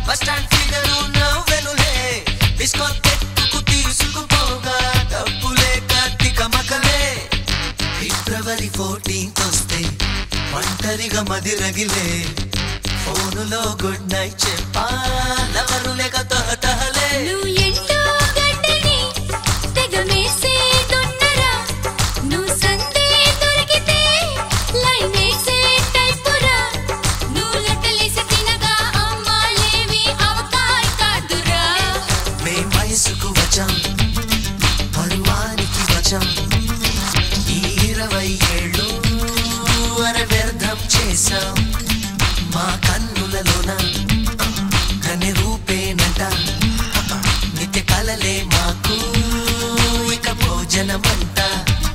bus stand figure నవ్వెనులే disco తెక్కుకు తీసుకుపోగా డబ్బులే కార్తీక మకలే ఫిబ్రవరి ఫోర్టీన్త్ వస్తే ఒంటరిగా మది రగిలే ఫోనులో గుడ్ నైట్ చెప్పా లవరు లేక తహతహలే నువ్వు ఎంతో గడ్డని తెగ మేసే దొన్నరా నువ్వు సందే దొరికితే లైన్ వేసే టైపురా నువ్వు లెక్కలేసి తినగా అమ్మాలేవి అవకాయ కాదురా మేం వయసుకు వచ్చాం పరువానికి వచ్చాం ఈ ఇరవై ఏళ్ళు అర వ్యర్థం చేశాం మా కన్నులలోన కని రూపేనంట నిత్య కలలే మాకు ఇక భోజనమంతా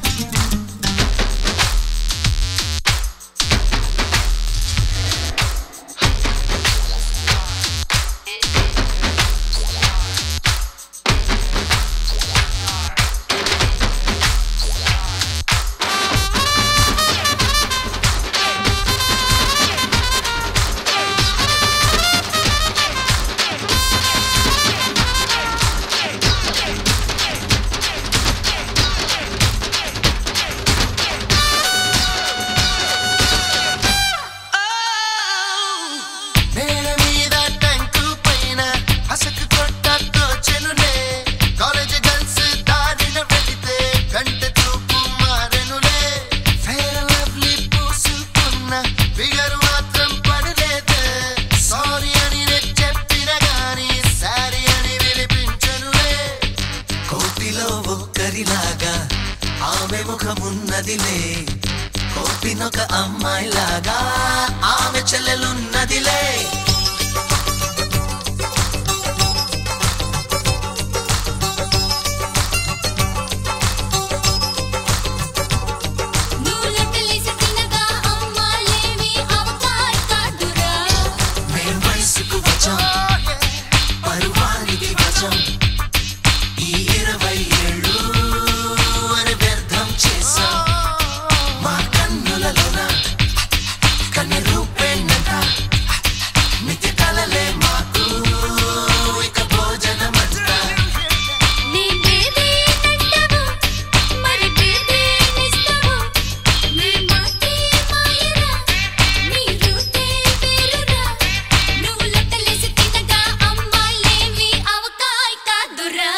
నేల మీద టంకు పైన అసకు కొట్టతో చెలునే కాలేజ్ గర్ల్స్ దారిన వెళితే కంట చూపు మారెనులే ఫేర్ లవ్లీ పూసుకున్న ఫిగర్ మాత్రం పడలేదే సారీ అని నేను చెప్పిన గాని సారీ అని వినిపించనులే కోటిలో ఒక్కరిలాగా ఆమె ముఖమున్నదిలే కోటినొక అమ్మాయిలాగా ఆమె చెల్లెలున్నదిలే నువ్వు లెక్కలేసి తినగా అమ్మాలేవి అవకాయ కాదురా మేం వయసుకు వచ్చాం పరువానికి వచ్చాం ఈ ఇరవై ఏళ్ళు అని వ్యర్థం చేశాం మా కన్నులలోన కన్య రూపేనంట మితి కలలే మాకు ఇక భోజనమంతా నీ బేబీ నంటవు మరి బేబీ నిస్తవు నీ మాటే మాయరా నీ రూటే వేరురా నువ్వు లెక్కలేసి తినగా అమ్మాలేవి అవకాయ కాదురా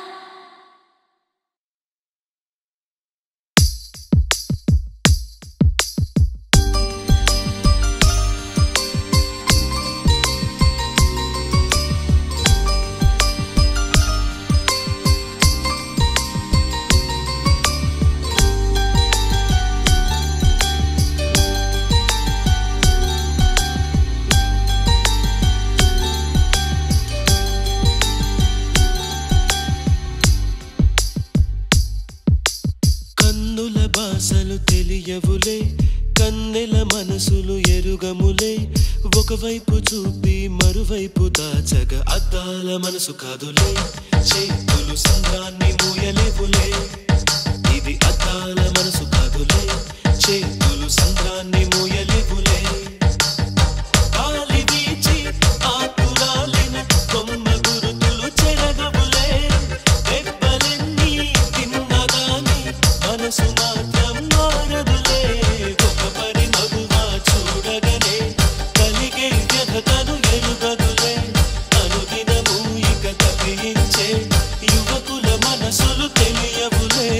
కన్నుల భాషలు తెలియవులే కన్నెల మనసులు ఎరుగములే ఒకవైపు చూపి మరువైపు దాచగ అద్దాల మనసు కాదులే చేతులు సంద్రాన్ని మూయలేవులే ఇది అద్దాల మనసు కాదులే చేతులు సంద్రాన్ని మూయలేవులే గాలి వీచి ఆకురాలిన కొమ్మ గురుతులు చెరగవులే దెబ్బలెన్ని తిన్నగాని మనసు మాత్రం మారదులే ఒక పరి మగువా చూడగనే కలిగే వ్యధతను ఎరుగదులే అనుదినము ఇక తప్పించే యువకుల మనసులు తెలియవులే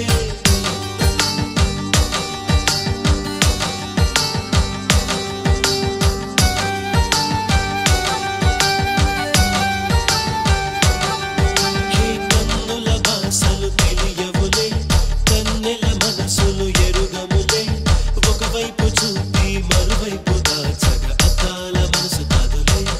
ఏ కన్నుల భాషలు తెలియవులే కన్నెల మనసులు ఎరుగములే ఒకవైపు చూపి మరువైపు దాచగ అద్దాల మనసు కాదులే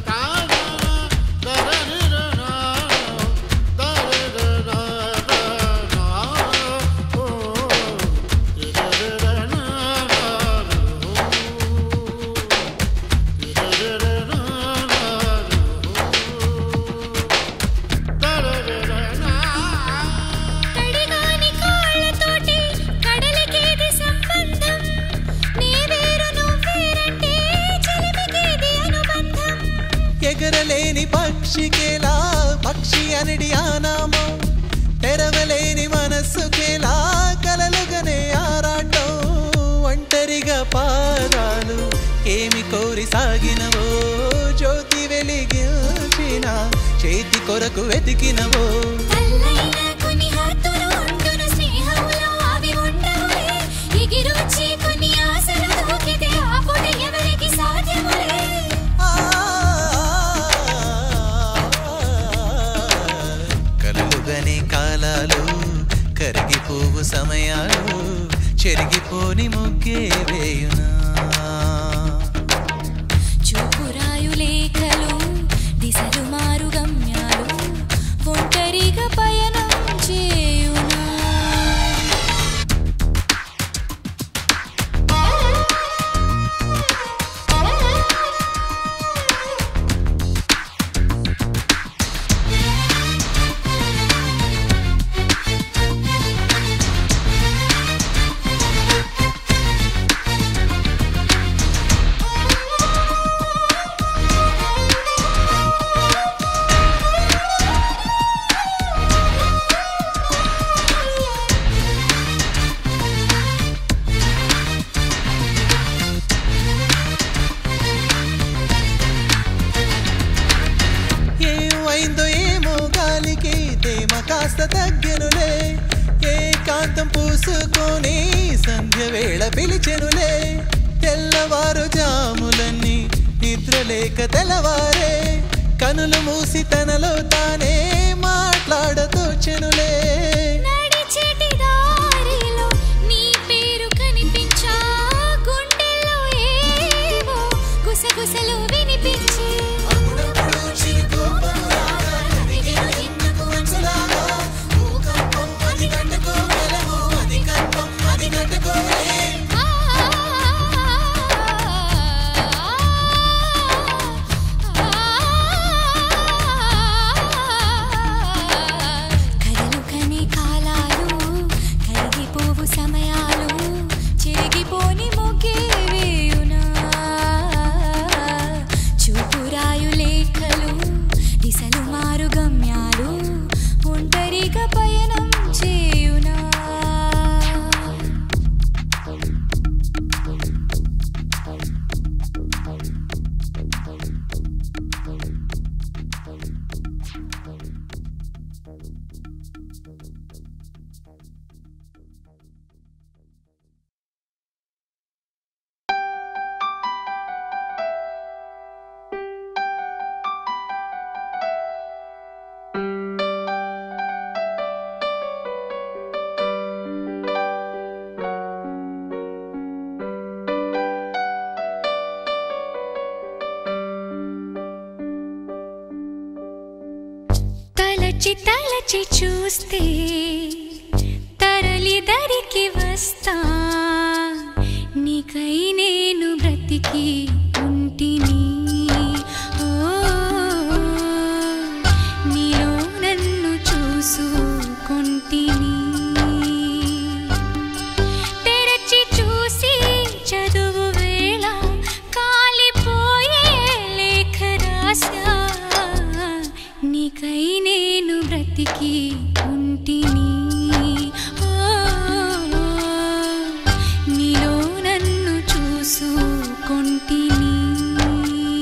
ఎగరలేని పక్షికేలా పక్షి అనడి ఆనామం తెరవలేని మనస్సుకేలా కలలుగనే ఆరాటం ఒంటరిగా పాదాలు ఏమి కోరి సాగినవో జ్యోతి వెలిగించిన చేతి కొరకు వెతికినవో కల్లైన కొన్ని హద్దులు ఉండును స్నేహములో అవి ఉండవులే ఎగిరొచ్చి కొన్ని ఆశలు దూకితే ఆపుట ఎవరికి సాధ్యములే కలలుగని కాలాలు కరిగిపోవు సమయాలు చెరిగిపోని ముగ్గే వేయునా చూపురాయు లేఖలు దిశలు మారు గమ్యాలు ఒంటరిగా పయనం చేయునా ఏమైందో ఏమో గాలికి తేమ కాస్త తగ్గెనులే ఏకాంతం పూసుకొని సంధ్య వేళ పిలిచెనులే తెల్లవారు జాములన్నీ నిద్రలేక తెల్లవారే కనులు మూసి తనలో తానే మాట్లాడతోచెనులే నడిచేటి దారిలో నీ పేరు కనిపించా గుండెల్లో ఏవో గుసగుసలు వినిపించే ఆ కలలు కనే కాలాలు కరిగిపోవు సమయాలు చెరిగిపోని మొగ్గే వేయునా చూపురాయు లేఖలు దిశలు మారు గమ్యాలు ఒంటరిగా పయనం చేయునా తలచి తలచి చూస్తే తరలి దరికి వస్తా నీకై నేను బ్రతికి ఉంటిని ఓ, నీలో నన్ను చూసుకుంటిని తెరచి చూసి చదువు వేళ కాలిపోయే లేఖ రాశా నీకై నేను బ్రతికి ఉంటిని ఓ, నీలో నన్ను చూసుకుంటిని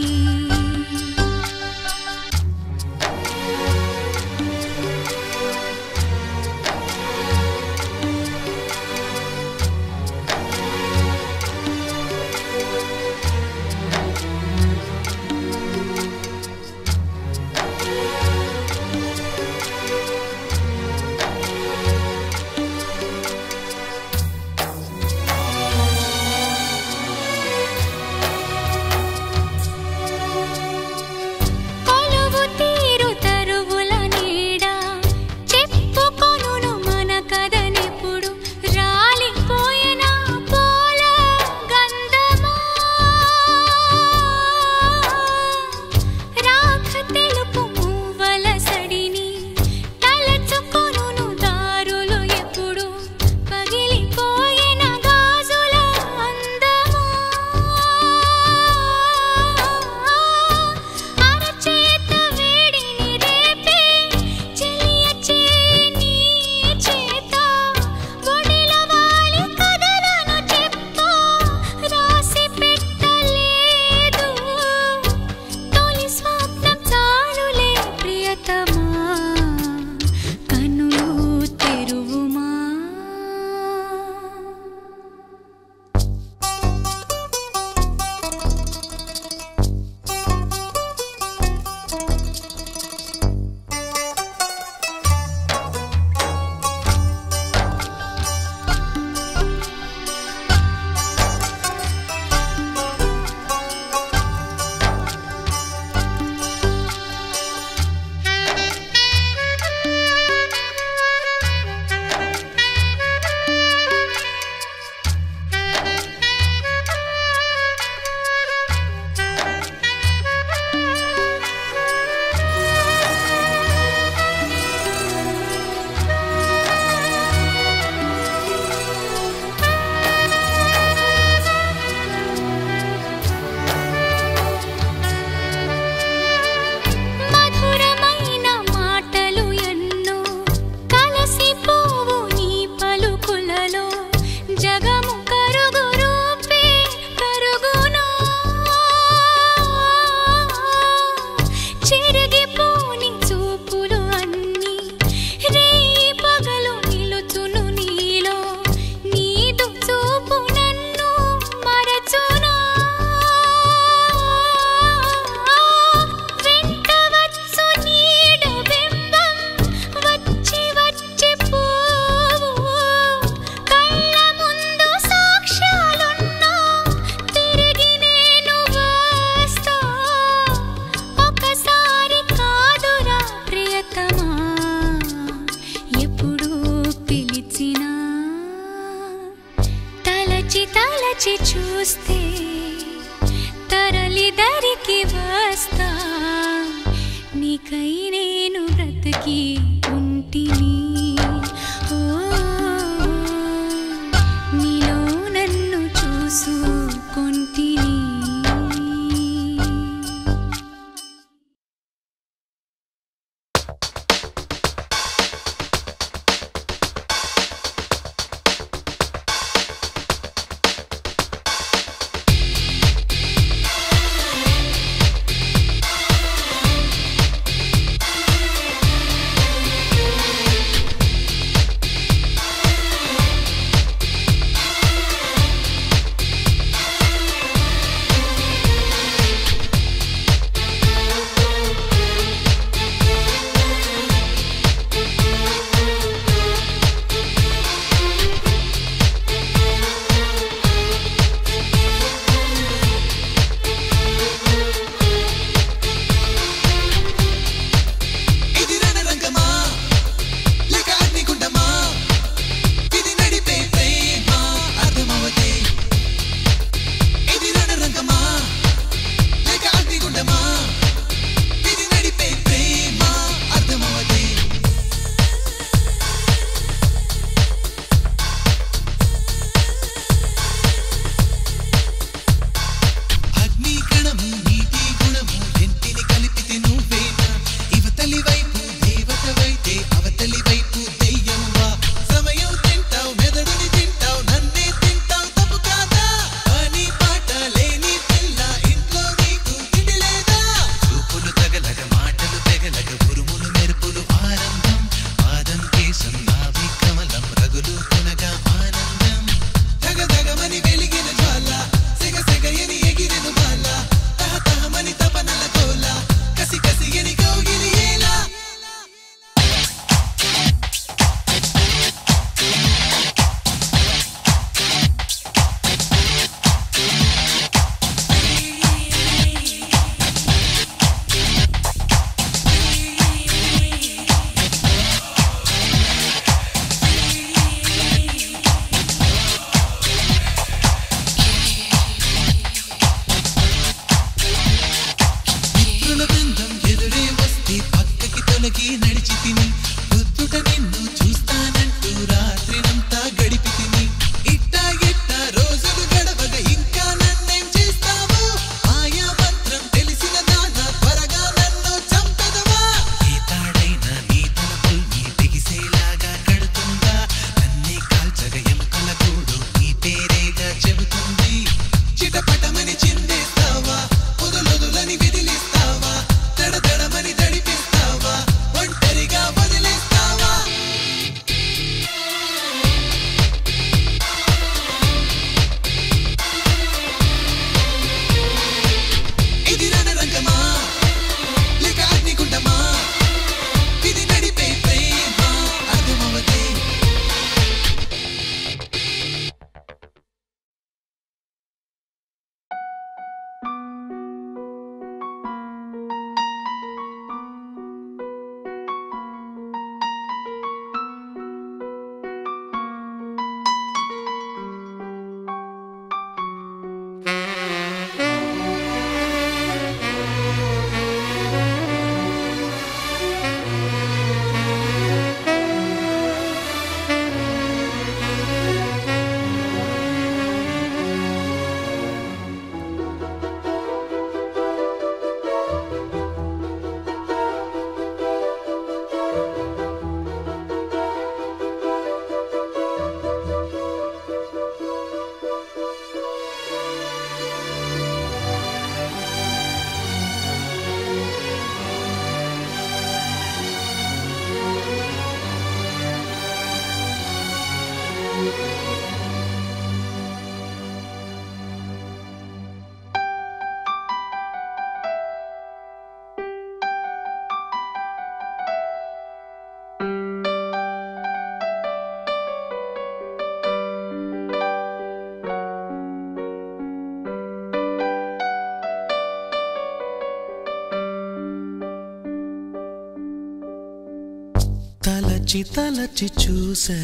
తలచి తలచి చూసే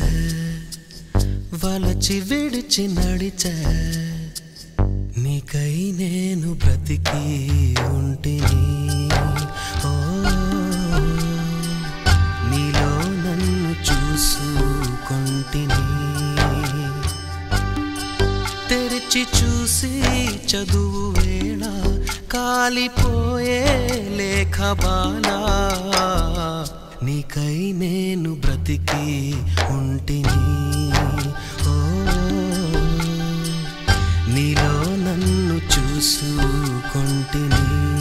వలచి విడిచి నడిచే నీకై నేను బ్రతికి ఉంటిని ఓ నీలో నన్ను చూసుకొంటిని తెరిచి చూసి చదువు వేళ కాలిపోయే లేఖ బాలా నీకై నేను బ్రతికి ఉంటిని ఓ నీలో నన్ను చూసుకొంటిని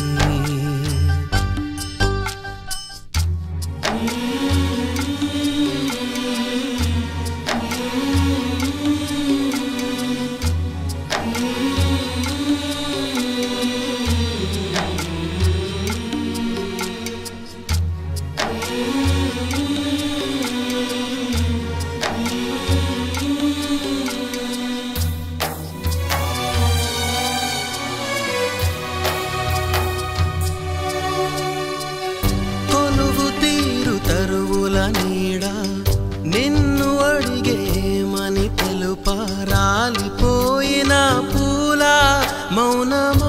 కొలువు తీరు తరువుల నీడ నిన్ను అడిగేమని తెలుప రాలిపోయిన పూల మౌనమా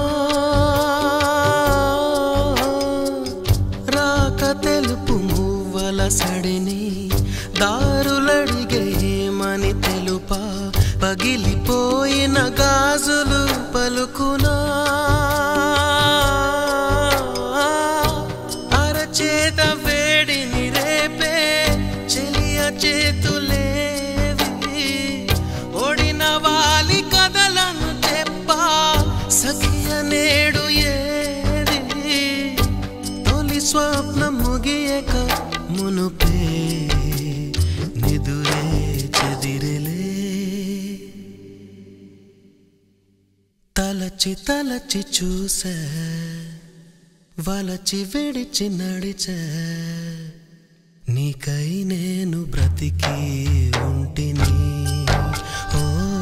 రాక తెలుపు మువ్వల సడిని దారులడిగేమని తెలుప పగిలిపోయిన గాజులు పలుకునా అరచేత వేడిని రేపే చెలియ చేతులేవి ఓడిన వాలి కథలను చెప్పా సఖియ నేడు ఏది తొలి స్వప్నం ముగియక మునుపే నిదురే చెదిరిలే తలచి తలచి చూసే వలచి విడిచి నడిచే నీకై నేను బ్రతికి ఉంటిని ఓ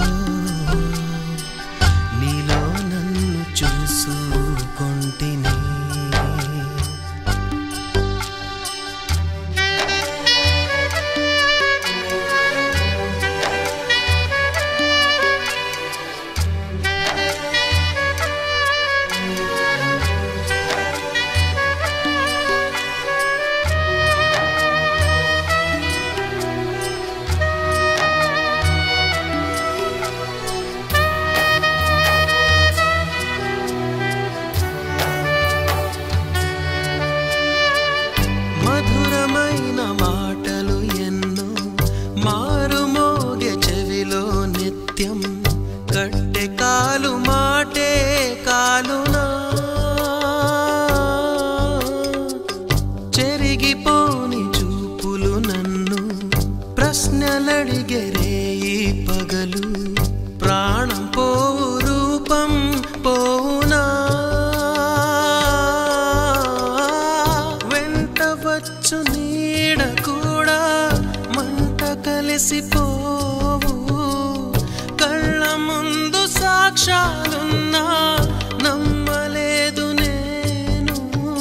నీలో నన్ను చూసుకొంటిని మధురమైన మాటలు ఎన్నో మారుమోగే చెవిలో నిత్యం కట్టె కాలు మాటే కాలునా చెరిగిపోని చూపులు నన్ను ప్రశ్నలడిగరే ఈ పగలు ప్రాణం పోవు రూపం పోవునా వెంట వచ్చు నీడ కూడా మంట కలిసిపోవు కళ్ళ ముందు సాక్ష్యాలున్నా నమ్మలేదు నేను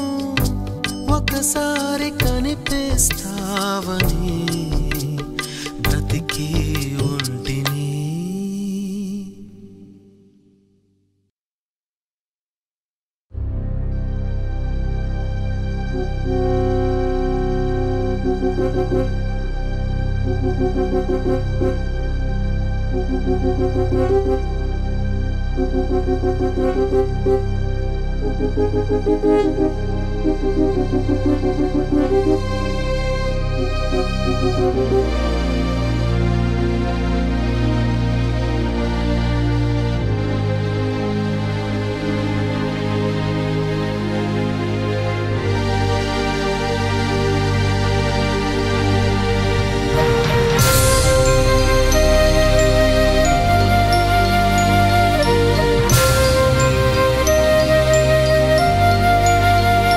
ఒకసారి కనిపిస్తావని బ్రతికి ఉంటిని ఆ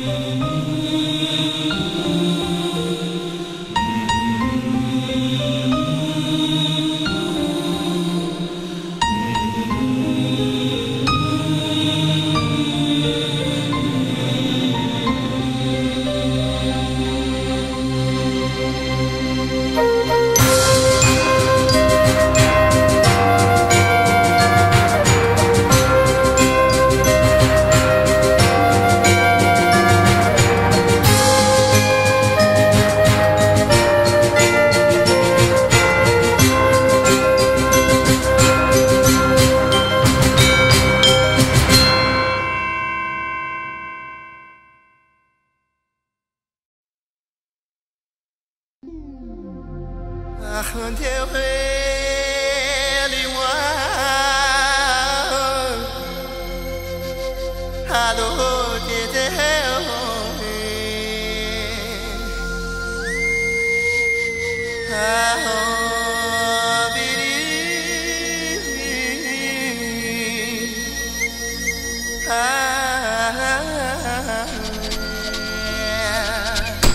hơn theo huê li hoa hà lô thì theo hà hồ bi đi hà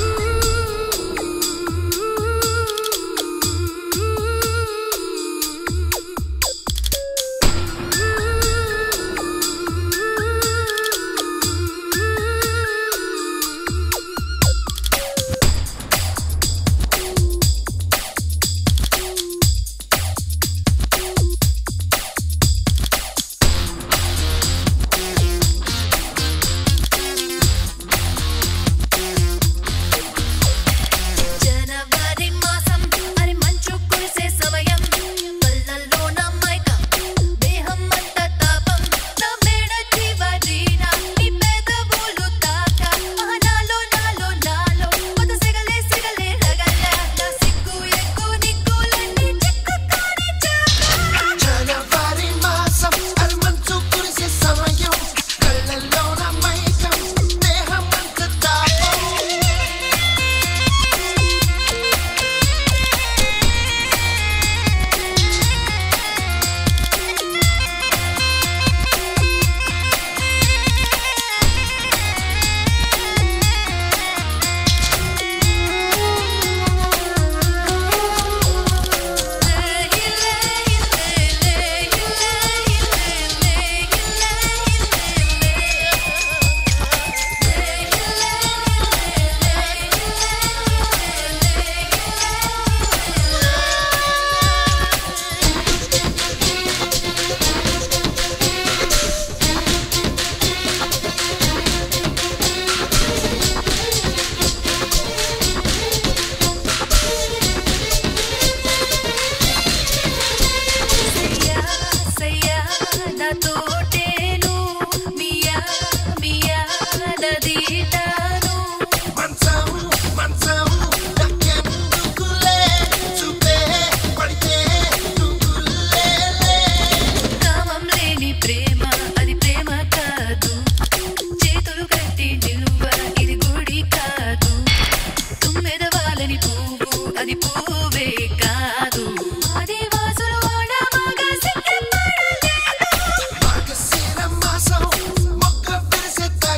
జనవరి మాసం అరి మంచు కురిసే సమయం కళ్ళల్లో నా మైకం దేహం అంత తాపం నా మేడ చివరిన నీ పెదవులు తాక నాలో నాలో నాలో కొత్త సిగలే సిగలే రగల నా సిగ్గు ఎక్కు నిక్కులన్నీ చిక్కుకొని చాక జనవరి మాసం అల్మంచు కురిసే సమయం కళ్ళల్లోన మైకం దేహమంత తాపం సయ్యా సయ్యా నా తోటేను మియా మియా నదీటాను మంచం మంచం దక్కెందుకులే చూపే పడితే నువ్వులేలే కామం లేని ప్రేమ అది ప్రేమ కాదు చేతులు కట్టి నిలువ ఇది గుడి కాదు తుమ్మెద వాళ్ళని పువ్వు అది పువ్వే కాదు ఆదివాసులు ఆడమగ సిగ్గపడలేదు మార్గశిర మాసం మొగ్గ విరిసే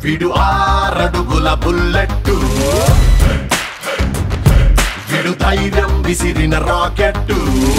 విడు ఆరడుగుల బుల్లెట్టు విడు ధైర్యం విసిరిన రాకెట్టు